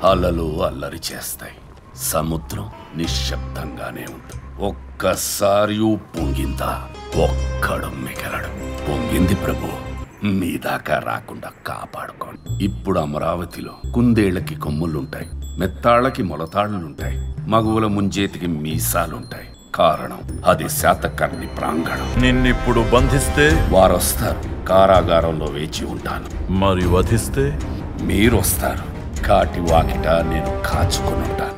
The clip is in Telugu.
అలలు అల్లరి చేస్తాయి సముద్రం నిశ్శబ్దంగానే ఉంటుంది ఒక్కసారి పొంగిందా ఒక్కడు మిగలడు పొంగింది ప్రభు మీ దాకా రాకుండా కాపాడుకోండి ఇప్పుడు అమరావతిలో కుందేళ్లకి కొమ్ములుంటాయి మెత్తాళ్ళకి మొలతాళ్లుంటాయి మగువుల ముంజేతికి మీసాలుంటాయి కారణం అది శాతకర్ణి ప్రాంగణం నిన్నిప్పుడు బంధిస్తే వారొస్తారు కారాగారంలో వేచి ఉంటాను మరి వధిస్తే మీరొస్తారు కాటి వాకిట నేను కాచుకుని ఉంటాను